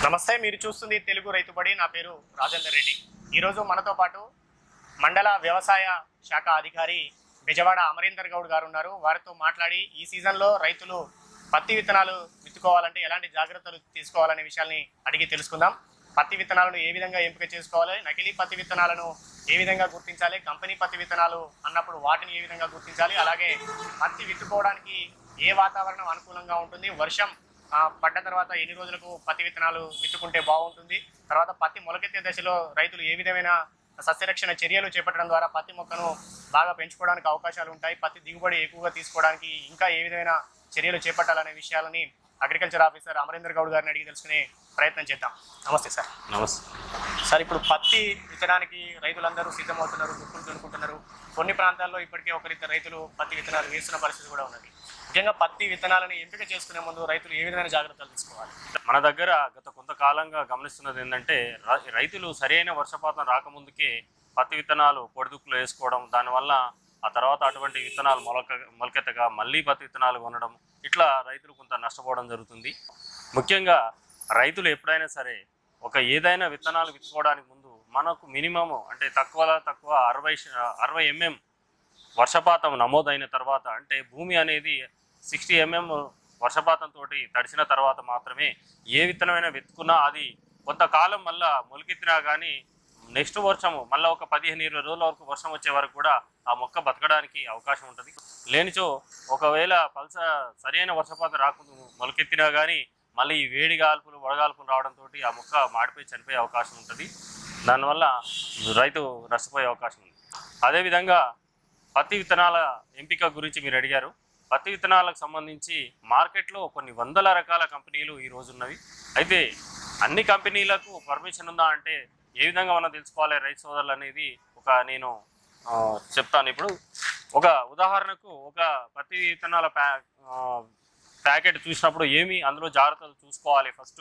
నమస్తే మీరు చూస్తుంది తెలుగు రైతుబడి నా పేరు రాజేందర్ రెడ్డి ఈరోజు మనతో పాటు మండల వ్యవసాయ శాఖ అధికారి బెజవాడ అమరీందర్ గౌడ్ గారు ఉన్నారు వారితో మాట్లాడి ఈ సీజన్లో రైతులు పత్తి విత్తనాలు విత్తుకోవాలంటే ఎలాంటి జాగ్రత్తలు తీసుకోవాలనే విషయాల్ని అడిగి తెలుసుకుందాం పత్తి విత్తనాలను ఏ విధంగా ఎంపిక చేసుకోవాలి నకిలీ పత్తి విత్తనాలను ఏ విధంగా గుర్తించాలి కంపెనీ పత్తి విత్తనాలు అన్నప్పుడు వాటిని ఏ విధంగా గుర్తించాలి అలాగే పత్తి విత్తుకోవడానికి ఏ వాతావరణం అనుకూలంగా ఉంటుంది వర్షం ఆ, పడ్డ తర్వాత ఎన్ని రోజులకు పత్తి విత్తనాలు విత్తుకుంటే బాగుంటుంది తర్వాత పత్తి మొలకెత్తే దశలో రైతులు ఏ విధమైన సస్యరక్షణ చర్యలు చేపట్టడం ద్వారా పత్తి మొక్కను బాగా పెంచుకోవడానికి అవకాశాలు ఉంటాయి పత్తి దిగుబడి ఎక్కువగా తీసుకోవడానికి ఇంకా ఏ విధమైన చర్యలు చేపట్టాలనే విషయాలని అగ్రికల్చర్ ఆఫీసర్ అమరేందర్ గౌడ్ గారిని అడిగి తెలుసుకునే ప్రయత్నం చేద్దాం నమస్తే సార్ నమస్తే సార్ ఇప్పుడు పత్తి విత్తనానికి రైతులందరూ సిద్ధమవుతున్నారు దుక్కులు దున్నుకుంటున్నారు కొన్ని ప్రాంతాల్లో ఇప్పటికే ఒకరిద్దరు రైతులు పత్తి విత్తనాలు వేస్తున్న పరిస్థితి కూడా ఉన్నది ముఖ్యంగా పత్తి విత్తనాలను ఎంపిక చేసుకునే ముందు రైతులు ఏ విధమైన జాగ్రత్తలు తీసుకోవాలి మన దగ్గర గత కొంతకాలంగా గమనిస్తున్నది ఏంటంటే ర- రైతులు సరైన వర్షపాతం రాకముందుకే పత్తి విత్తనాలు పొడిదుక్కులు వేసుకోవడం దానివల్ల ఆ తర్వాత అటువంటి విత్తనాలు మొలక మొలకెత్తగా మళ్ళీ పత్తి విత్తనాలు కొనడం ఇట్లా రైతులు కొంత నష్టపోవడం జరుగుతుంది ముఖ్యంగా రైతులు ఎప్పుడైనా సరే ఒక ఏదైనా విత్తనాలు విత్తుకోవడానికి ముందు మనకు మినిమము అంటే తక్కువ తక్కువ అరవై శ- అరవై ఎంఎం వర్షపాతం నమోదైన తర్వాత అంటే భూమి అనేది సిక్స్టీ ఎంఎం వర్షపాతంతో తడిసిన తర్వాత మాత్రమే ఏ విత్తనమైనా వెతుకున్నా అది కొంతకాలం మళ్ళా మొలికెత్తినా కానీ నెక్స్ట్ వర్షము మళ్ళీ ఒక పదిహేను ఇరవై రోజుల వరకు వర్షం వచ్చే వరకు కూడా ఆ మొక్క బతకడానికి అవకాశం ఉంటుంది లేనిచో ఒకవేళ పల్స సరైన వర్షపాతం రాకుండా మొలకెత్తినా కానీ మళ్ళీ ఈ వేడి గాల్పులు వడగాల్పులు రావడంతో ఆ మొక్క మాడిపోయి చనిపోయే అవకాశం ఉంటుంది దానివల్ల రైతు నష్టపోయే అవకాశం ఉంది అదేవిధంగా పత్తి విత్తనాల ఎంపిక గురించి మీరు అడిగారు పత్తి విత్తనాలకు సంబంధించి మార్కెట్లో కొన్ని వందల రకాల కంపెనీలు ఈ రోజు ఉన్నవి అయితే అన్ని కంపెనీలకు పర్మిషన్ ఉందా అంటే ఏ విధంగా మనం తెలుసుకోవాలి రైతు సోదరులు అనేది ఒక నేను ఆ, చెప్తాను ఇప్పుడు ఒక ఉదాహరణకు ఒక పత్తి విత్తనాల ప్యా ఆ, ప్యాకెట్ చూసినప్పుడు ఏమి అందులో జాగ్రత్తలు చూసుకోవాలి ఫస్ట్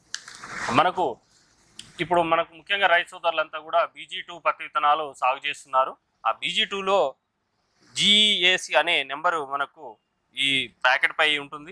మనకు ఇప్పుడు మనకు ముఖ్యంగా రైతు సోదరులంతా కూడా బీజీ టూ పత్తి విత్తనాలు సాగు చేస్తున్నారు ఆ బీజీ టూలో జిఏసి అనే నెంబరు మనకు ఈ ప్యాకెట్ పై ఉంటుంది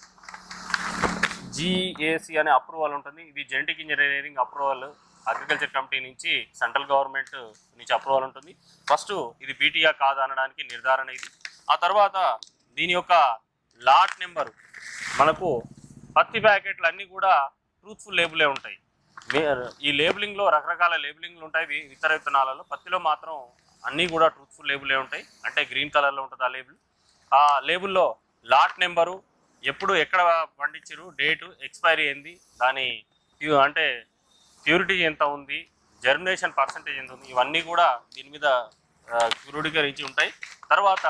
జిఏసి అనే అప్రూవల్ ఉంటుంది ఇది genetic engineering approval agriculture company నుంచి సెంట్రల్ గవర్నమెంట్ నుంచి అప్రూవల్ ఉంటుంది ఫస్ట్ ఇది బీటీఆ కాదా అనడానికి నిర్ధారణ ఇది ఆ తర్వాత దీని యొక్క లాట్ నెంబరు మనకు పత్తి ప్యాకెట్లు అన్నీ కూడా ట్రూత్ఫుల్ లేబులే ఉంటాయి మే- ఈ లేబులింగ్లో రకరకాల లేబులింగ్లు ఉంటాయి వి- ఇతర విత్తనాలలో పత్తిలో మాత్రం అన్నీ కూడా ట్రూత్ఫుల్ లేబులే ఉంటాయి అంటే గ్రీన్ కలర్లో ఉంటుంది ఆ లేబుల్ ఆ లేబుల్లో లాట్ నెంబరు ఎప్పుడు ఎక్కడ పండించారు డేటు ఎక్స్పైరీ ఏంది దాని ప్యూ- అంటే ప్యూరిటీ ఎంత ఉంది జర్మినేషన్ పర్సంటేజ్ ఎంత ఉంది ఇవన్నీ కూడా దీని మీద క్యూరిటీకరించి ఉంటాయి తర్వాత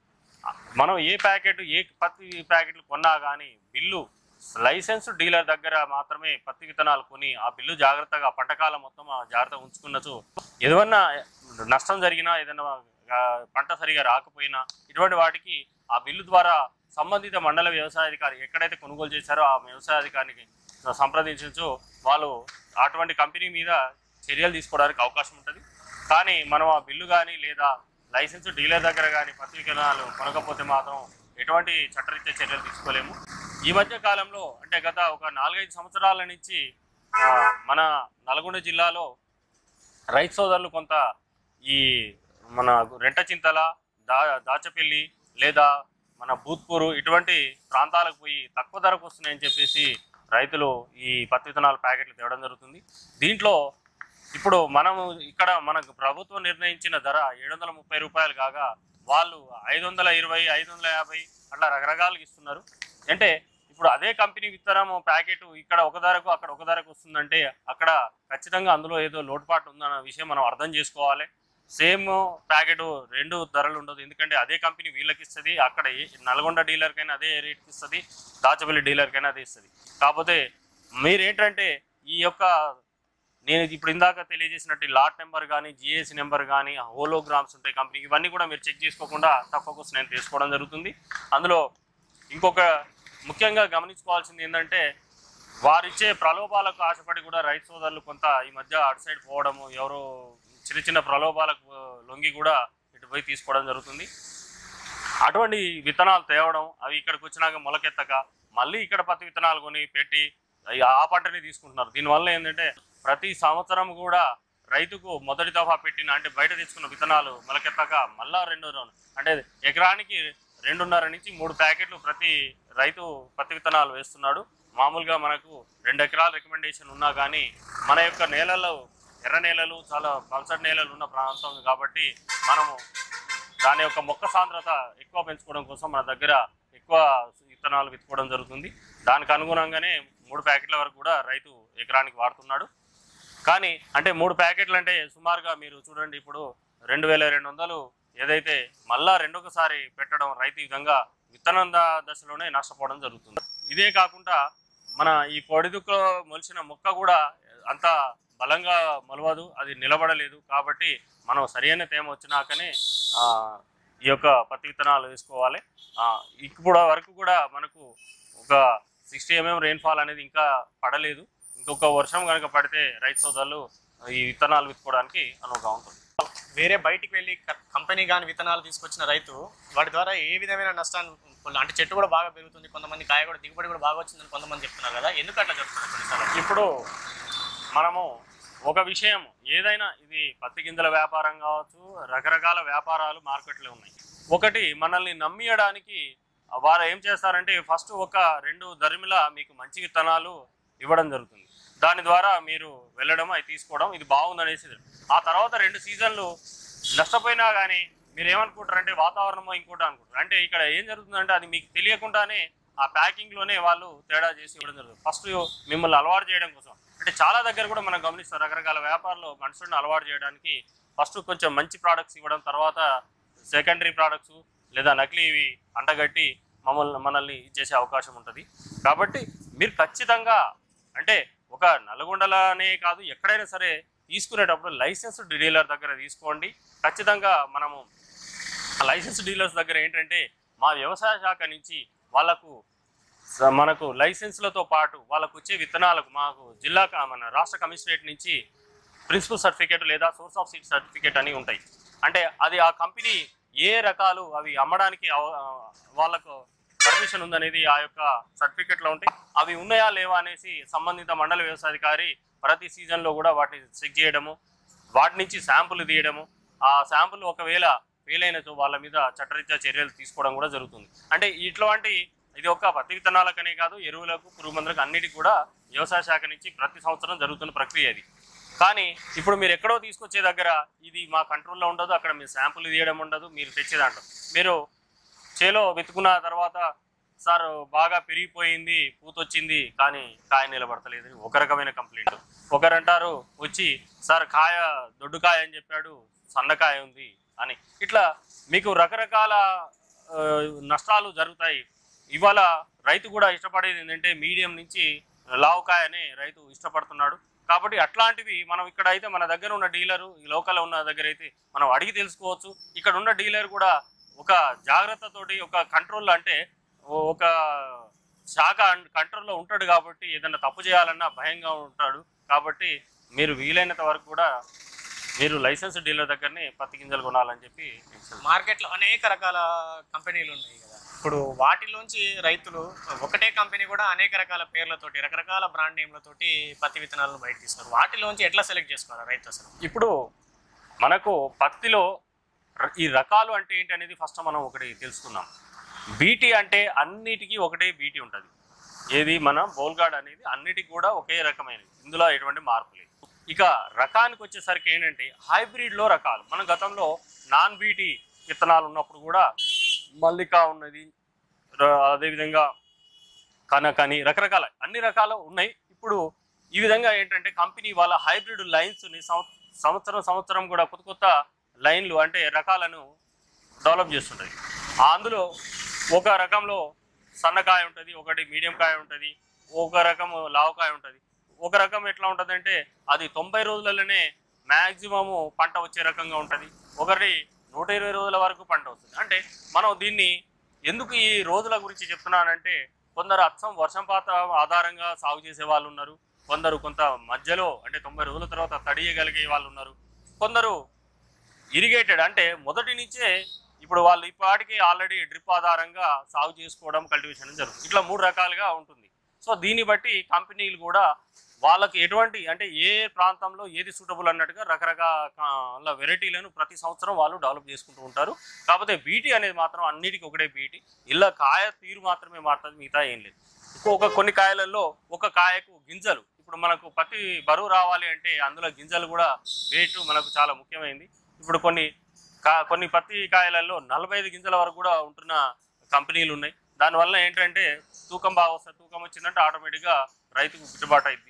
మనం ఏ ప్యాకెట్ ఏ పత్తి ప్యాకెట్లు కొన్నా కానీ బిల్లు లైసెన్స్ డీలర్ దగ్గర మాత్రమే పత్తి విత్తనాలు కొని ఆ బిల్లు జాగ్రత్తగా పంటకాలం మొత్తం ఆ జాగ్రత్తగా ఉంచుకున్నచో ఏదన్నా నష్టం జరిగినా ఏదైనా ఆ, పంట సరిగా రాకపోయినా ఇటువంటి వాటికి ఆ బిల్లు ద్వారా సంబంధిత మండల వ్యవసాయాధికారి ఎక్కడైతే కొనుగోలు చేశారో ఆ వ్యవసాయాధికారికి సంప్రదించవచ్చు వాళ్ళు అటువంటి కంపెనీ మీద చర్యలు తీసుకోవడానికి అవకాశం ఉంటుంది కానీ మనం ఆ బిల్లు కానీ లేదా లైసెన్స్ డీలర్ దగ్గర కానీ పత్తి విత్తనాలు కొనకపోతే మాత్రం ఎటువంటి చట్టరీత్యా చర్యలు తీసుకోలేము ఈ మధ్య కాలంలో అంటే గత ఒక నాలుగైదు సంవత్సరాల నుంచి ఆ, మన నల్గొండ జిల్లాలో రైతు సోదరులు కొంత ఈ మన రెంటచింతల దా దాచపల్లి లేదా మన భూత్పూరు ఇటువంటి ప్రాంతాలకు పోయి తక్కువ ధరకు వస్తున్నాయని చెప్పేసి రైతులు ఈ పత్తి విత్తనాల ప్యాకెట్లు తేవడం జరుగుతుంది దీంట్లో ఇప్పుడు మనం ఇక్కడ మనకు ప్రభుత్వం నిర్ణయించిన ధర ఏడు వందల ముప్పై రూపాయలు కాగా వాళ్ళు ఐదు వందల ఇరవై ఐదు వందల యాభై అట్లా రకరకాలుగా ఇస్తున్నారు అంటే ఇప్పుడు అదే కంపెనీ విత్తనం ప్యాకెట్ ఇక్కడ ఒక ధరకు అక్కడ ఒక ధరకు వస్తుందంటే అక్కడ ఖచ్చితంగా అందులో ఏదో లోటుపాటు ఉందన్న విషయం మనం అర్థం చేసుకోవాలి సేమ్ ప్యాకెట్ రెండు ధరలు ఉండదు ఎందుకంటే అదే కంపెనీ వీళ్ళకి ఇస్తుంది అక్కడ ఏ నల్గొండ డీలర్కైనా అదే రేట్కి ఇస్తుంది దాచపల్లి డీలర్కైనా అదే ఇస్తుంది కాకపోతే మీరేంటంటే ఈ యొక్క నేను ఇప్పుడు ఇందాక తెలియజేసినట్టు లాట్ నెంబర్ కానీ జిఎస్సి నెంబర్ కానీ హోలోగ్రామ్స్ ఉంటాయి కంపెనీ ఇవన్నీ కూడా మీరు చెక్ చేసుకోకుండా తక్కువ కోసం నేను తీసుకోవడం జరుగుతుంది అందులో ఇంకొక ముఖ్యంగా గమనించుకోవాల్సింది ఏంటంటే వారిచ్చే ప్రలోభాలకు ఆశపడి కూడా రైతు సోదరులు కొంత ఈ మధ్య అటు సైడ్ పోవడము ఎవరో చిన్న చిన్న ప్రలోభాలకు లొంగి కూడా ఇటు పోయి తీసుకోవడం జరుగుతుంది అటువంటి విత్తనాలు తేవడం అవి ఇక్కడికి వచ్చినాక మొలకెత్తక మళ్ళీ ఇక్కడ పత్తి విత్తనాలు కొని పెట్టి ఆ పంటని తీసుకుంటున్నారు దీనివల్ల ఏంటంటే ప్రతి సంవత్సరం కూడా రైతుకు మొదటి దఫా పెట్టిన అంటే బయట తెచ్చుకున్న విత్తనాలు మొలకెత్తాక మళ్ళా రెండు రౌండ్ అంటే ఎకరానికి రెండున్నర నుంచి మూడు ప్యాకెట్లు ప్రతి రైతు పత్తి విత్తనాలు వేస్తున్నాడు మామూలుగా మనకు రెండు ఎకరాల రికమెండేషన్ ఉన్నా కానీ మన యొక్క నేలల్లో ఎర్ర నేలలు చాలా పల్సటి నేలలు ఉన్న ప్రాంతం కాబట్టి మనము దాని యొక్క మొక్క సాంద్రత ఎక్కువ పెంచుకోవడం కోసం మన దగ్గర ఎక్కువ విత్తనాలు విత్తుకోవడం జరుగుతుంది దానికి అనుగుణంగానే మూడు ప్యాకెట్ల వరకు కూడా రైతు ఎకరానికి వాడుతున్నాడు కానీ అంటే మూడు ప్యాకెట్లు అంటే సుమారుగా మీరు చూడండి ఇప్పుడు రెండు వేల రెండు వందలు ఏదైతే మళ్ళా రెండొకసారి పెట్టడం రైతు ఈ విధంగా విత్తనం ద- దశలోనే నష్టపోవడం జరుగుతుంది ఇదే కాకుండా మన ఈ పొడిదుక్కలో మొలిచిన మొక్క కూడా అంత బలంగా మొలవదు అది నిలబడలేదు కాబట్టి మనం సరైన తేమ వచ్చినాకనే ఆ, ఈ యొక్క పత్తి విత్తనాలు వేసుకోవాలి ఆ, ఇప్పుడు వరకు కూడా మనకు ఒక సిక్స్టీ ఎంఎం రెయిన్ఫాల్ అనేది ఇంకా పడలేదు ఇంకొక వర్షం కనుక పడితే రైతు సోదరులు ఈ విత్తనాలు విత్తుకోవడానికి అనువుగా ఉంటుంది వేరే బయటికి వెళ్ళి క- కంపెనీ కానీ విత్తనాలు తీసుకొచ్చిన రైతు వాటి ద్వారా ఏ విధమైన నష్టాన్ని పొంద- అంటే చెట్టు కూడా బాగా పెరుగుతుంది కొంతమంది కాయ కూడా దిగుబడి కూడా బాగా వచ్చిందని కొంతమంది చెప్తున్నారు కదా ఎందుకు అట్లా చెప్తున్నారు కొన్నిసార్లు ఇప్పుడు మనము ఒక విషయం ఏదైనా ఇది పత్తి గింజల వ్యాపారం కావచ్చు రకరకాల వ్యాపారాలు మార్కెట్లో ఉన్నాయి ఒకటి మనల్ని నమ్మియడానికి వారు ఏం చేస్తారంటే ఫస్ట్ ఒక రెండు ధరిమిల మీకు మంచి విత్తనాలు ఇవ్వడం జరుగుతుంది దాని ద్వారా మీరు వెళ్ళడం అవి తీసుకోవడం ఇది బాగుందనేసి ఆ తర్వాత రెండు సీజన్లు నష్టపోయినా కానీ మీరు ఏమనుకుంటారంటే వాతావరణమో ఇంకోటి అనుకుంటారు అంటే ఇక్కడ ఏం జరుగుతుందంటే అది మీకు తెలియకుండానే ఆ ప్యాకింగ్ లోనే వాళ్ళు తేడా చేసి ఇవ్వడం జరుగుతుంది ఫస్ట్ మిమ్మల్ని అలవాటు చేయడం కోసం అంటే చాలా దగ్గర కూడా మనం గమనిస్తాం రకరకాల వ్యాపారాలు మనుషులను అలవాటు చేయడానికి ఫస్ట్ కొంచెం మంచి ప్రోడక్ట్స్ ఇవ్వడం తర్వాత సెకండరీ ప్రోడక్ట్స్ లేదా నకిలీవి అంటగట్టి మమ్మల్ని మనల్ని ఇచ్చేసే అవకాశం ఉంటుంది కాబట్టి మీరు ఖచ్చితంగా అంటే ఒక నల్గొండలనే కాదు ఎక్కడైనా సరే తీసుకునేటప్పుడు లైసెన్స్డ్ డీలర్ దగ్గర తీసుకోండి ఖచ్చితంగా మనము లైసెన్స్ డీలర్స్ దగ్గర ఏంటంటే మా వ్యవసాయ శాఖ నుంచి వాళ్ళకు స- మనకు లైసెన్స్లతో పాటు వాళ్ళకు వచ్చే విత్తనాలకు మాకు జిల్లా క- మన రాష్ట్ర కమిషనరేట్ నుంచి ప్రిన్సిపల్ సర్టిఫికేట్ లేదా సోర్స్ ఆఫ్ సీడ్ సర్టిఫికేట్ అని ఉంటాయి అంటే అది ఆ కంపెనీ ఏ రకాలు అవి అమ్మడానికి అవ- ఆ, వాళ్ళకు పర్మిషన్ ఉందనేది ఆ యొక్క సర్టిఫికేట్లో ఉంటాయి అవి ఉన్నాయా లేవా అనేసి సంబంధిత మండల వ్యవసాయాధికారి ప్రతి సీజన్లో కూడా వాటిని చెక్ చేయడము వాటి నుంచి శాంపుల్ తీయడము ఆ శాంపుల్ ఒకవేళ ఫెయిల్ అయినచో వాళ్ళ మీద చట్టరీత్యా చర్యలు తీసుకోవడం కూడా జరుగుతుంది అంటే ఇట్లాంటి ఇది ఒక పత్తి విత్తనాలకనే కాదు ఎరువులకు పురుగు మందులకు అన్నిటికీ కూడా వ్యవసాయ శాఖ నుంచి ప్రతి సంవత్సరం జరుగుతున్న ప్రక్రియ ఇది కానీ ఇప్పుడు మీరు ఎక్కడో తీసుకొచ్చే దగ్గర ఇది మా కంట్రోల్లో ఉండదు అక్కడ మీరు శాంపుల్ తీయడం ఉండదు మీరు తెచ్చే దాంట్లో మీరు చేలో వెతుకున్న తర్వాత సార్ బాగా పెరిగిపోయింది పూతొచ్చింది కానీ కాయ నిలబడతలేదు అని ఒక రకమైన కంప్లైంట్ ఒకరంటారు వచ్చి సార్ కాయ దొడ్డుకాయ అని చెప్పాడు సన్నకాయ ఉంది అని ఇట్లా మీకు రకరకాల ఆ, నష్టాలు జరుగుతాయి ఇవాళ రైతు కూడా ఇష్టపడేది ఏంటంటే మీడియం నుంచి లావుకాయనే రైతు ఇష్టపడుతున్నాడు కాబట్టి అట్లాంటివి మనం ఇక్కడ అయితే మన దగ్గర ఉన్న డీలరు ఈ లోకల్ ఉన్న దగ్గర అయితే మనం అడిగి తెలుసుకోవచ్చు ఇక్కడ ఉన్న డీలర్ కూడా ఒక జాగ్రత్తతోటి ఒక కంట్రోల్ అంటే ఓ- ఒక శాఖ కంట్రోల్లో ఉంటాడు కాబట్టి ఏదైనా తప్పు చేయాలన్నా భయంగా ఉంటాడు కాబట్టి మీరు వీలైనంత వరకు కూడా మీరు లైసెన్స్ డీలర్ దగ్గరనే పత్తి గింజలు కొనాలని చెప్పి నేను చెప్తున్నాను. మార్కెట్లో అనేక రకాల కంపెనీలు ఉన్నాయి కదా ఇప్పుడు వాటిలోంచి రైతులు ఒకటే కంపెనీ కూడా అనేక రకాల పేర్లతోటి రకరకాల బ్రాండ్ నేమ్లతోటి పత్తి విత్తనాలను బయట తీస్తారు వాటిలోంచి ఎట్లా సెలెక్ట్ చేసుకోవాలి రైతు అసలు ఇప్పుడు మనకు పత్తిలో ర- ఈ రకాలు అంటే ఏంటి అనేది ఫస్ట్ మనం ఒకటి తెలుసుకుందాం బీటీ అంటే అన్నిటికీ ఒకటే బీటీ ఉంటుంది ఏది మన బోల్గాడ్ అనేది అన్నిటికీ కూడా ఒకే రకమైనది ఇందులో ఎటువంటి మార్పు లేదు ఇక రకానికి వచ్చేసరికి ఏంటంటే హైబ్రిడ్లో రకాలు మన గతంలో నాన్ బీటీ విత్తనాలు ఉన్నప్పుడు కూడా మల్లిక ఉన్నది ర- అదేవిధంగా కనకని రకరకాల అన్ని రకాలు ఉన్నాయి ఇప్పుడు ఈ విధంగా ఏంటంటే కంపెనీ వాళ్ళ హైబ్రిడ్ లైన్స్ని సంవత్సరం సంవత్సరం కూడా కొత్త కొత్త లైన్లు అంటే రకాలను డెవలప్ చేస్తుంటుంది ఆ అందులో ఒక రకంలో సన్నకాయ ఉంటుంది ఒకటి మీడియం కాయ ఉంటుంది ఒక రకం లావకాయ ఉంటుంది ఒక రకం ఎట్లా ఉంటుందంటే అది తొంభై రోజులలోనే మ్యాక్సిమము పంట వచ్చే రకంగా ఉంటుంది ఒకటి నూట ఇరవై రోజుల వరకు పంట వస్తుంది అంటే మనం దీన్ని ఎందుకు ఈ రోజుల గురించి చెప్తున్నానంటే కొందరు అచ్చం వర్షంపాత ఆధారంగా సాగు చేసే వాళ్ళు ఉన్నారు కొందరు కొంత మధ్యలో అంటే తొంభై రోజుల తర్వాత తడియగలిగే వాళ్ళు ఉన్నారు కొందరు ఇరిగేటెడ్ అంటే మొదటి నుంచే ఇప్పుడు వాళ్ళు ఇప్పటికీ ఆల్రెడీ డ్రిప్ ఆధారంగా సాగు చేసుకోవడం కల్టివేషన్ జరుగుతుంది ఇట్లా మూడు రకాలుగా ఉంటుంది సో దీన్ని బట్టి కంపెనీలు కూడా వాళ్ళకి ఎటువంటి అంటే ఏ ప్రాంతంలో ఏది సూటబుల్ అన్నట్టుగా రకరకాల వెరైటీలను ప్రతి సంవత్సరం వాళ్ళు డెవలప్ చేసుకుంటూ ఉంటారు కాకపోతే బీటీ అనేది మాత్రం అన్నిటికీ ఒకటే బీటీ ఇలా కాయ తీరు మాత్రమే మారుతుంది మిగతా ఏం లేదు ఇంకొక కొన్ని కాయలలో ఒక కాయకు గింజలు ఇప్పుడు మనకు పత్తి బరువు రావాలి అంటే అందులో గింజలు కూడా వెయిట్ మనకు చాలా ముఖ్యమైనది ఇప్పుడు కొన్ని కా కొన్ని పత్తి కాయలలో నలభై ఐదు గింజల వరకు కూడా ఉంటున్న కంపెనీలు ఉన్నాయి దానివల్ల ఏంటంటే తూకం బాగా వస్తుంది తూకం వచ్చిందంటే ఆటోమేటిక్గా రైతుకు గిట్టుబాటు అయింది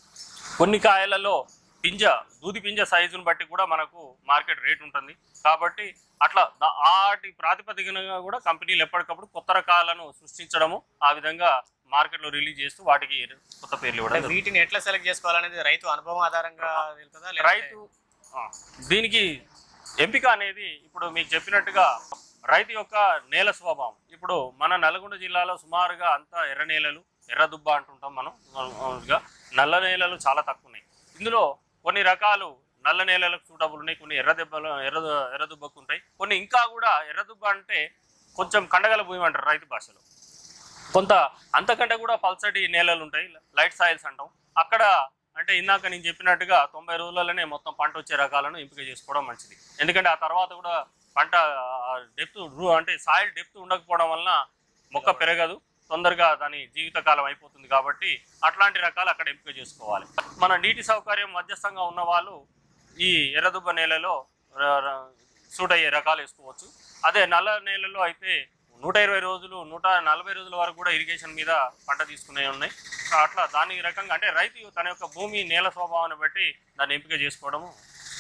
కొన్ని కాయలలో పింజ దూది పింజ సైజును బట్టి కూడా మనకు మార్కెట్ రేట్ ఉంటుంది కాబట్టి అట్లా దా- వాటి ప్రాతిపదికనగా కూడా కంపెనీలు ఎప్పటికప్పుడు కొత్త రకాలను సృష్టించడము ఆ విధంగా మార్కెట్లో రిలీజ్ చేస్తూ వాటికి కొత్త పేర్లు ఇవ్వడం జరుగుతుంది. వీటిని ఎట్లా సెలెక్ట్ చేసుకోవాలనేది రైతు అనుభవం ఆధారంగా తెలుస్తుందా లేదంటే- రైతు ఆ, దీనికి ఎంపిక అనేది ఇప్పుడు మీకు చెప్పినట్టుగా రైతు యొక్క నేల స్వభావం ఇప్పుడు మన నల్గొండ జిల్లాలో సుమారుగా అంతా ఎర్ర నేలలు ఎర్ర దుబ్బ అంటుంటాం మనం మామూలుగా నల్ల నేలలు చాలా తక్కువ ఉన్నాయి ఇందులో కొన్ని రకాలు నల్ల నేలలకు సూటబుల్ ఉన్నాయి కొన్ని ఎర్ర దెబ్బలు ఎర్ర ఎర్ర దుబ్బకు ఉంటాయి కొన్ని ఇంకా కూడా ఎర్ర దుబ్బ అంటే కొంచెం కండగల భూమి అంటారు రైతు భాషలో కొంత అంతకంటే కూడా పల్చటి నేలలు ఉంటాయి లైట్ సాయిల్స్ అంటాం అక్కడ అంటే ఇందాక నేను చెప్పినట్టుగా తొంభై రోజులలోనే మొత్తం పంట వచ్చే రకాలను ఎంపిక చేసుకోవడం మంచిది ఎందుకంటే ఆ తర్వాత కూడా పంట డెప్త్ అంటే సాయిల్ డెప్త్ ఉండకపోవడం వలన మొక్క పెరగదు తొందరగా దాని జీవితకాలం అయిపోతుంది కాబట్టి అట్లాంటి రకాలు అక్కడ ఎంపిక చేసుకోవాలి మన నీటి సౌకర్యం మధ్యస్థంగా ఉన్న వాళ్ళు ఈ ఎర్రదుబ్బ నేలలో ర- ర- సూట్ అయ్యే రకాలు వేసుకోవచ్చు అదే నల్ల నేలలో అయితే నూట ఇరవై రోజులు నూట నలభై రోజుల వరకు కూడా ఇరిగేషన్ మీద పంట తీసుకునే ఉన్నాయి సో అట్లా దాని రకంగా అంటే రైతు తన యొక్క భూమి నేల స్వభావాన్ని బట్టి దాన్ని ఎంపిక చేసుకోవడము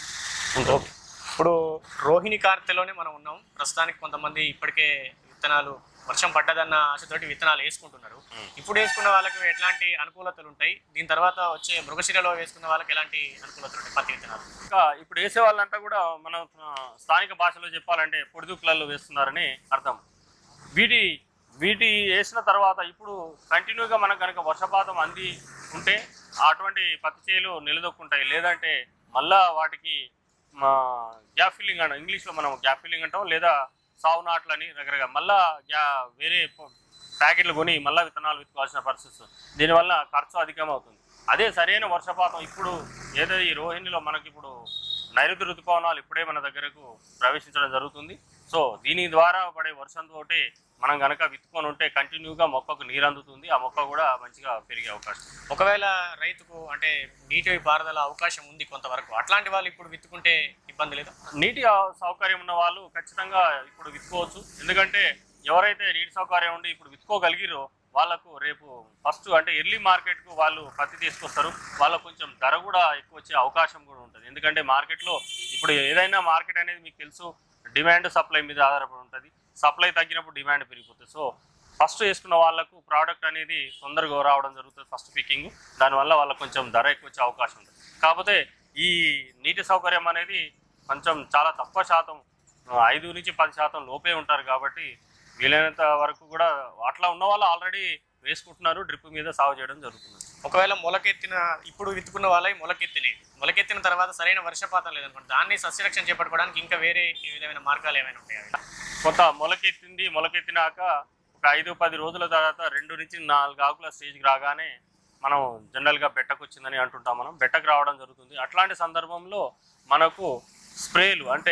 ఉంటుంది ఇప్పుడు రోహిణి కార్తెలోనే మనం ఉన్నాం ప్రస్తుతానికి కొంతమంది ఇప్పటికే విత్తనాలు వర్షం పడ్డదన్న ఆశతోటి విత్తనాలు వేసుకుంటున్నారు మ్మ్. ఇప్పుడు వేసుకున్న వాళ్ళకి ఎట్లాంటి అనుకూలతలు ఉంటాయి దీని తర్వాత వచ్చే మృగశిరలో వేసుకున్న వాళ్ళకి ఎలాంటి అనుకూలతలు ఉంటాయి పత్తి విత్తనాలు ఇంకా ఇప్పుడు వేసే వాళ్ళంతా కూడా మనం ఆ, స్థానిక భాషలో చెప్పాలంటే పొడిదుక్కులలో వేస్తున్నారని అర్థం వీటి వీటి వేసిన తర్వాత ఇప్పుడు కంటిన్యూగా మనకు కనుక వర్షపాతం అంది ఉంటే అటువంటి పత్తి చేలు నిలదొక్కుంటాయి లేదంటే మళ్ళా వాటికి మా గ్యాప్ ఫిల్లింగ్ అంటాం ఇంగ్లీష్లో మనం గ్యాప్ ఫిల్లింగ్ అంటాం లేదా సాగు నాట్లని రకరకాల మళ్ళా గ్యా వేరే ప- ప్యాకెట్లు కొని మళ్ళీ విత్తనాలు విత్తుకోవాల్సిన పరిస్థితి దీనివల్ల ఖర్చు అధికమవుతుంది అదే సరైన వర్షపాతం ఇప్పుడు ఏదో ఈ రోహిణిలో మనకి ఇప్పుడు నైరుతి ఋతుపవనాలు ఇప్పుడే మన దగ్గరకు ప్రవేశించడం జరుగుతుంది సో దీని ద్వారా పడే వర్షంతో మనం గనక విత్తుకొని ఉంటే కంటిన్యూగా మొక్కకు నీరు అందుతుంది ఆ మొక్క కూడా మంచిగా పెరిగే అవకాశం ఉంది. ఒకవేళ రైతుకు అంటే నీటి పారుదల అవకాశం ఉంది కొంతవరకు అట్లాంటి వాళ్ళు ఇప్పుడు విత్తుకుంటే ఇబ్బంది లేదు నీటి ఆ- సౌకర్యం ఉన్న వాళ్ళు ఖచ్చితంగా ఇప్పుడు విత్తుకోవచ్చు ఎందుకంటే ఎవరైతే నీటి సౌకర్యం ఉండి ఇప్పుడు విత్తుకోగలిగిరో వాళ్ళకు రేపు ఫస్ట్ అంటే ఎర్లీ మార్కెట్కు వాళ్ళు పత్తి తీసుకొస్తారు వాళ్ళకు కొంచెం ధర కూడా ఎక్కువ వచ్చే అవకాశం కూడా ఉంటుంది ఎందుకంటే మార్కెట్లో ఇప్పుడు ఏదైనా మార్కెట్ అనేది మీకు తెలుసు డిమాండ్ సప్లై మీద ఆధారపడి ఉంటుంది సప్లై తగ్గినప్పుడు డిమాండ్ పెరిగిపోతుంది సో ఫస్ట్ వేసుకున్న వాళ్ళకు ప్రోడక్ట్ అనేది తొందరగా రావడం జరుగుతుంది ఫస్ట్ పికింగ్ దానివల్ల వాళ్ళకు కొంచెం ధర ఎక్కువ వచ్చే అవకాశం ఉంటుంది కాకపోతే ఈ నీటి సౌకర్యం అనేది కొంచెం చాలా తక్కువ శాతం ఆ, ఐదు నుంచి పది శాతం లోపే ఉంటారు కాబట్టి వీలైనంత వరకు కూడా అట్లా ఉన్న వాళ్ళు ఆల్రెడీ వేసుకుంటున్నారు డ్రిప్ మీద సాగు చేయడం జరుగుతుంది ఒకవేళ మొలకెత్తిన ఇప్పుడు విత్తుకున్న వాళ్ళవి మొలకెత్తినాయి మొలకెత్తిన తర్వాత సరైన వర్షపాతం లేదనుకోండి దాన్ని సస్యరక్షణ చేపట్టుకోవడానికి ఇంకా వేరే ఈ విధమైన మార్గాలు ఏమైనా ఉంటాయి కొంత మొలకెత్తింది మొలకెత్తినాక ఒక ఐదు పది రోజుల తర్వాత రెండు నుంచి నాలుగు ఆకుల స్టేజ్కి రాగానే మనం జనరల్గా బెట్టకు వచ్చిందని అంటుంటాం మనం బెట్టకు రావడం జరుగుతుంది అట్లాంటి సందర్భంలో మనకు స్ప్రేలు అంటే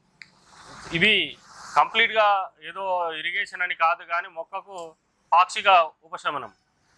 ఇవి కంప్లీట్గా ఏదో ఇరిగేషన్ అని కాదు కానీ మొక్కకు పాక్షిక ఉపశమనం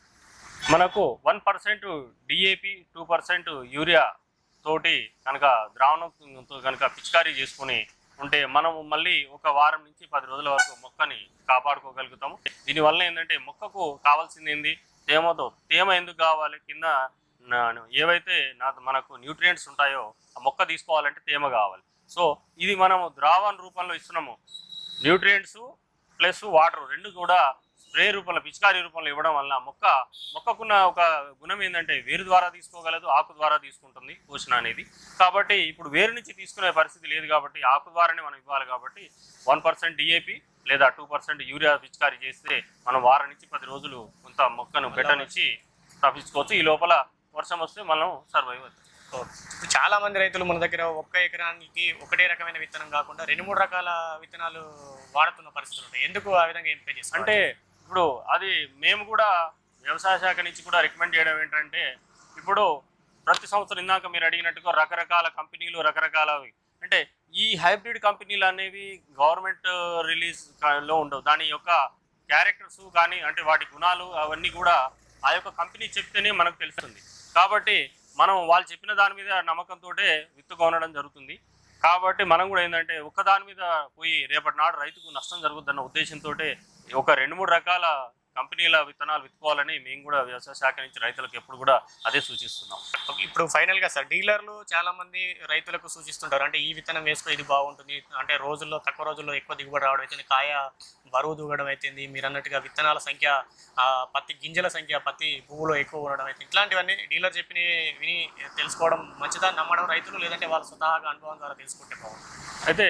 మనకు one percent DAP two percent urea తోటి కనుక ద్రావణంతో కనుక పిచికారీ చేసుకుని ఉంటే మనం మళ్ళీ ఒక వారం నుంచి పది రోజుల వరకు మొక్కని కాపాడుకోగలుగుతాము దీనివల్ల ఏంటంటే మొక్కకు కావాల్సింది ఏంది తేమతో తేమ ఎందుకు కావాలి కింద నా- ఏవైతే నా మనకు న్యూట్రియంట్స్ ఉంటాయో ఆ మొక్క తీసుకోవాలంటే తేమ కావాలి సో ఇది మనము ద్రావణ రూపంలో ఇస్తున్నాము న్యూట్రియంట్స్ ప్లస్ వాటర్ రెండు కూడా స్ప్రే రూపంలో పిచికారీ రూపంలో ఇవ్వడం వల్ల మొక్క మొక్కకున్న ఒక గుణం ఏంటంటే వేరు ద్వారా తీసుకోగలదు ఆకు ద్వారా తీసుకుంటుంది పోషణ అనేది కాబట్టి ఇప్పుడు వేరు నుంచి తీసుకునే పరిస్థితి లేదు కాబట్టి ఆకు ద్వారానే మనం ఇవ్వాలి కాబట్టి వన్ పర్సెంట్ డిఏపి లేదా టూ పర్సెంట్ యూరియా పిచికారీ చేస్తే మనం వారం నుంచి పది రోజులు కొంత మొక్కను బెట్టనిచ్చి తప్పించుకోవచ్చు ఈ లోపల వర్షం వస్తే మనం సర్వైవ్ అవుతాం సో ఇప్పుడు చాలా మంది రైతులు మన దగ్గర ఒక్క ఎకరానికి ఒకటే రకమైన విత్తనం కాకుండా రెండు మూడు రకాల విత్తనాలు వాడుతున్న పరిస్థితులు ఉంటాయి ఎందుకు ఆ విధంగా ఎంపిక చేస్తారు అంటే ఇప్పుడు అది మేము కూడా వ్యవసాయ శాఖ నుంచి కూడా రికమెండ్ చేయడం ఏంటంటే ఇప్పుడు ప్రతి సంవత్సరం ఇందాక మీరు అడిగినట్టుగా రకరకాల కంపెనీలు రకరకాలవి అంటే ఈ హైబ్రిడ్ కంపెనీలు అనేవి గవర్నమెంట్ రిలీజ్ లో ఉండవు దాని యొక్క క్యారెక్టర్స్ కానీ అంటే వాటి గుణాలు అవన్నీ కూడా ఆ యొక్క కంపెనీ చెప్తేనే మనకు తెలుస్తుంది కాబట్టి మనం వాళ్ళు చెప్పిన దాని మీద నమ్మకంతో విత్తు కొనడం జరుగుతుంది కాబట్టి మనం కూడా ఏంటంటే ఒక్క దాని మీద పోయి రేపటి నాడు రైతుకు నష్టం జరుగుద్దన్న ఉద్దేశంతో ఒక రెండు మూడు రకాల కంపెనీల విత్తనాలు విత్తుకోవాలని మేము కూడా వ్యవసాయ శాఖ నుంచి రైతులకు ఎప్పుడు కూడా అదే సూచిస్తున్నాం ఓకే, ఇప్పుడు ఫైనల్ గా సార్ డీలర్లు చాలా మంది రైతులకు సూచిస్తుంటారు అంటే ఈ విత్తనం వేసుకో ఇది బాగుంటుంది అంటే రోజుల్లో తక్కువ రోజుల్లో ఎక్కువ దిగుబడి రావడం అయితే కాయ బరువు దూగడం అయితుంది మీరు అన్నట్టుగా విత్తనాల సంఖ్య ఆ, పత్తి గింజల సంఖ్య పత్తి పువ్వులో ఎక్కువ ఉండడం అయితే ఇట్లాంటివన్నీ డీలర్ చెప్పిన విని తెలుసుకోవడం మంచిదా నమ్మడం రైతులు లేదంటే వాళ్ళ స్వతహాగా అనుభవం ద్వారా తెలుసుకుంటే బాగుంటుంది అయితే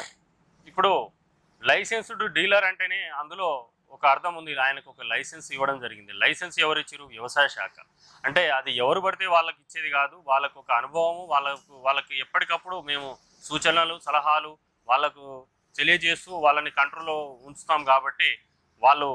ఇప్పుడు లైసెన్స్డ్ డీలర్ అంటేనే అందులో ఒక అర్థం ఉంది ఆయనకు ఒక లైసెన్స్ ఇవ్వడం జరిగింది లైసెన్స్ ఎవరు ఇచ్చారు వ్యవసాయ శాఖ అంటే అది ఎవరు పడితే వాళ్ళకి ఇచ్చేది కాదు వాళ్ళకు ఒక అనుభవము వాళ్ళకు వాళ్ళకి ఎప్పటికప్పుడు మేము సూచనలు సలహాలు వాళ్ళకు తెలియజేస్తూ వాళ్ళని కంట్రోల్లో ఉంచుతాం కాబట్టి వాళ్ళు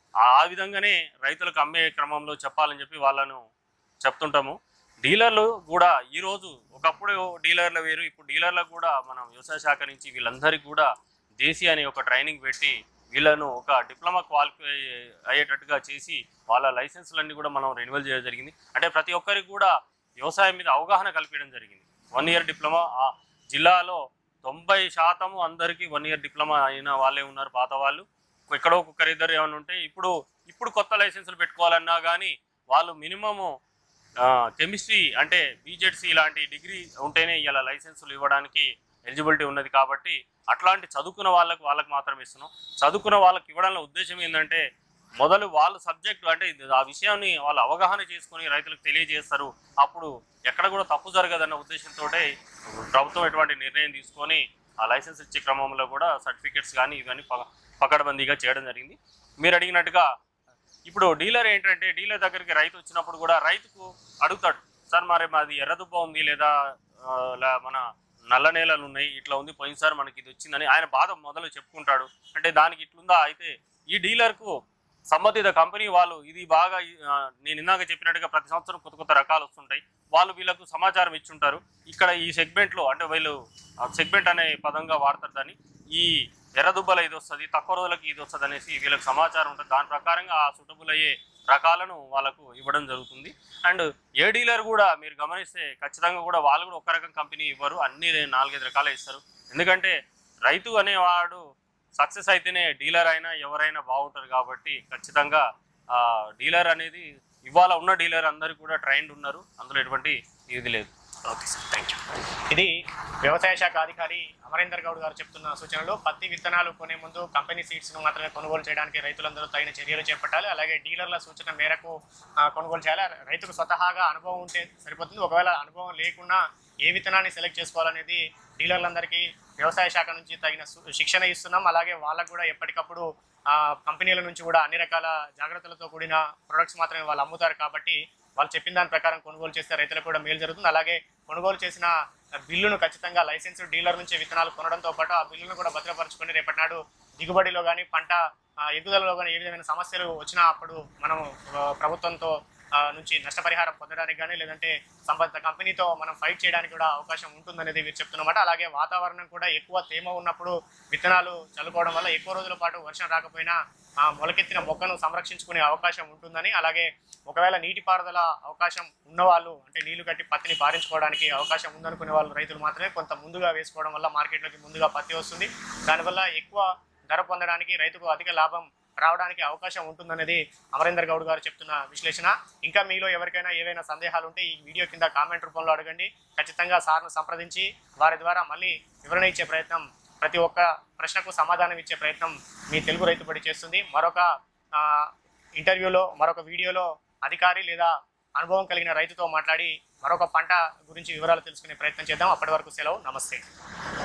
ఆ విధంగానే రైతులకు అమ్మే క్రమంలో చెప్పాలని చెప్పి వాళ్ళను చెప్తుంటాము డీలర్లు కూడా ఈరోజు ఒకప్పుడు డీలర్లు వేరు ఇప్పుడు డీలర్లకు కూడా మనం వ్యవసాయ శాఖ నుంచి వీళ్ళందరికీ కూడా దేశీ అనే ఒక ట్రైనింగ్ పెట్టి వీళ్ళను ఒక డిప్లొమా క్వాలిఫై అయ్యేటట్టుగా చేసి వాళ్ళ లైసెన్స్లన్నీ కూడా మనం రెన్యువల్ చేయడం జరిగింది అంటే ప్రతి ఒక్కరికి కూడా వ్యవసాయం మీద అవగాహన కల్పించడం జరిగింది వన్ ఇయర్ డిప్లొమా ఆ జిల్లాలో తొంభై శాతము అందరికీ వన్ ఇయర్ డిప్లొమా అయిన వాళ్ళే ఉన్నారు పాత వాళ్ళు ఎక్కడో ఒక్కొక్కరు ఇద్దరు ఏమైనా ఉంటే ఇప్పుడు ఇప్పుడు కొత్త లైసెన్సులు పెట్టుకోవాలన్నా కానీ వాళ్ళు మినిమము కెమిస్ట్రీ అంటే బీజెడ్సీ ఇలాంటి డిగ్రీ ఉంటేనే ఇలా లైసెన్సులు ఇవ్వడానికి ఎలిజిబిలిటీ ఉన్నది కాబట్టి అట్లాంటి చదువుకున్న వాళ్ళకి వాళ్ళకి మాత్రమే ఇస్తున్నాం చదువుకున్న వాళ్ళకి ఇవ్వడంలో ఉద్దేశం ఏంటంటే మొదలు వాళ్ళ సబ్జెక్టు అంటే ఇది- ఆ విషయాన్ని వాళ్ళు అవగాహన చేసుకొని రైతులకు తెలియజేస్తారు అప్పుడు ఎక్కడ కూడా తప్పు జరగదన్న ఉద్దేశంతో ప్రభుత్వం ఎటువంటి నిర్ణయం తీసుకొని ఆ లైసెన్స్ ఇచ్చే క్రమంలో కూడా సర్టిఫికెట్స్ కానీ ఇవన్నీ ప- పకడ్బందీగా చేయడం జరిగింది మీరు అడిగినట్టుగా ఇప్పుడు డీలర్ ఏంటంటే డీలర్ దగ్గరికి రైతు వచ్చినప్పుడు కూడా రైతుకు అడుగుతాడు సార్ మరి మాది ఎర్రదుబ్బ ఉంది లేదా ఆ, లా- మన నల్ల నేలలు ఉన్నాయి ఇట్లా ఉంది పోయినసారి మనకి ఇది వచ్చిందని ఆయన బాధ మొదలు చెప్పుకుంటాడు అంటే దానికి ఇట్లుందా అయితే ఈ డీలర్కు సంబంధిత కంపెనీ వాళ్ళు ఇది బాగా ఆ, నేను ఇందాక చెప్పినట్టుగా ప్రతి సంవత్సరం కొత్త కొత్త రకాలు వస్తుంటాయి వాళ్ళు వీళ్ళకు సమాచారం ఇచ్చుంటారు ఇక్కడ ఈ సెగ్మెంట్లో అంటే వీళ్ళు సెగ్మెంట్ అనే పదంగా వాడతారు దాన్ని ఈ ఎర్రదుబ్బల ఇది వస్తుంది తక్కువ రోజులకి ఇది వస్తుంది అనేసి వీళ్ళకి సమాచారం ఉంటుంది దాని ప్రకారంగా ఆ సూటబుల్ అయ్యే రకాలను వాళ్ళకు ఇవ్వడం జరుగుతుంది అండ్ ఏ డీలర్ కూడా మీరు గమనిస్తే ఖచ్చితంగా కూడా వాళ్ళు కూడా ఒక రకం కంపెనీ ఇవ్వరు అన్ని నాలుగైదు రకాలే ఇస్తారు ఎందుకంటే రైతు అనేవాడు సక్సెస్ అయితేనే డీలర్ అయినా ఎవరైనా బాగుంటారు కాబట్టి ఖచ్చితంగా ఆ డీలర్ అనేది ఇవాళ ఉన్న డీలర్ అందరూ కూడా ట్రైన్డ్ ఉన్నారు అందులో ఎటువంటి ఇది లేదు ఓకే సార్ థ్యాంక్ యూ ఇది వ్యవసాయ శాఖ అధికారి అమరేందర్ గౌడ్ గారు చెప్తున్న సూచనలు పత్తి విత్తనాలు కొనే ముందు కంపెనీ సీడ్స్ ను మాత్రమే కొనుగోలు చేయడానికి రైతులందరూ తగిన చర్యలు చేపట్టాలి అలాగే డీలర్ల సూచన మేరకు ఆ, కొనుగోలు చేయాలి రైతుకు స్వతహాగా అనుభవం ఉంటే సరిపోతుంది ఒకవేళ అనుభవం లేకుండా ఏ విత్తనాన్ని సెలెక్ట్ చేసుకోవాలనేది డీలర్లందరికీ వ్యవసాయ శాఖ నుంచి తగిన సు- శిక్షణ ఇస్తున్నాం అలాగే వాళ్ళకు కూడా ఎప్పటికప్పుడు ఆ, కంపెనీల నుంచి కూడా అన్ని రకాల జాగ్రత్తలతో కూడిన ప్రొడక్ట్స్ మాత్రమే వాళ్ళు అమ్ముతారు కాబట్టి వాళ్ళు చెప్పిన దాని ప్రకారం కొనుగోలు చేస్తే రైతులకు కూడా మేలు జరుగుతుంది అలాగే కొనుగోలు చేసిన బిల్లును ఖచ్చితంగా లైసెన్స్ డీలర్ నుంచి విత్తనాలు కొనడంతో పాటు ఆ బిల్లును కూడా భద్రపరచుకొని రేపటి నాడు దిగుబడిలో కానీ పంట ఆ, ఎదుగుదలలో కానీ ఏ విధమైన సమస్యలు వచ్చినా అప్పుడు మనం ఆ, ప్రభుత్వంతో ఆ, నుంచి నష్టపరిహారం పొందడానికి కానీ లేదంటే సంబంధిత కంపెనీతో మనం ఫైట్ చేయడానికి కూడా అవకాశం ఉంటుందనేది మీరు చెప్తున్నమాట అలాగే వాతావరణం కూడా ఎక్కువ తేమ ఉన్నప్పుడు విత్తనాలు చల్లుకోవడం వల్ల ఎక్కువ రోజుల పాటు వర్షం రాకపోయినా ఆ మొలకెత్తిన మొక్కను సంరక్షించుకునే అవకాశం ఉంటుందని అలాగే ఒకవేళ నీటిపారుదల అవకాశం ఉన్నవాళ్ళు అంటే నీళ్లు కట్టి పత్తిని పారించుకోవడానికి అవకాశం ఉందనుకునే వాళ్ళు రైతులు మాత్రమే కొంత ముందుగా వేసుకోవడం వల్ల మార్కెట్లోకి ముందుగా పత్తి వస్తుంది దానివల్ల ఎక్కువ ధర పొందడానికి రైతుకు అధిక లాభం రావడానికి అవకాశం ఉంటుందనేది అమరేందర్ గౌడ్ గారు చెప్తున్న విశ్లేషణ ఇంకా మీలో ఎవరికైనా ఏవైనా సందేహాలు ఉంటే ఈ వీడియో కింద కామెంట్ రూపంలో అడగండి ఖచ్చితంగా సార్ను సంప్రదించి వారి ద్వారా మళ్ళీ వివరణ ఇచ్చే ప్రయత్నం ప్రతి ఒక్క ప్రశ్నకు సమాధానం ఇచ్చే ప్రయత్నం మీ తెలుగు రైతు బడి చేస్తుంది మరొక ఆ, ఇంటర్వ్యూలో మరొక వీడియోలో అధికారి లేదా అనుభవం కలిగిన రైతుతో మాట్లాడి మరొక పంట గురించి వివరాలు తెలుసుకునే ప్రయత్నం చేద్దాం అప్పటి వరకు సెలవు నమస్తే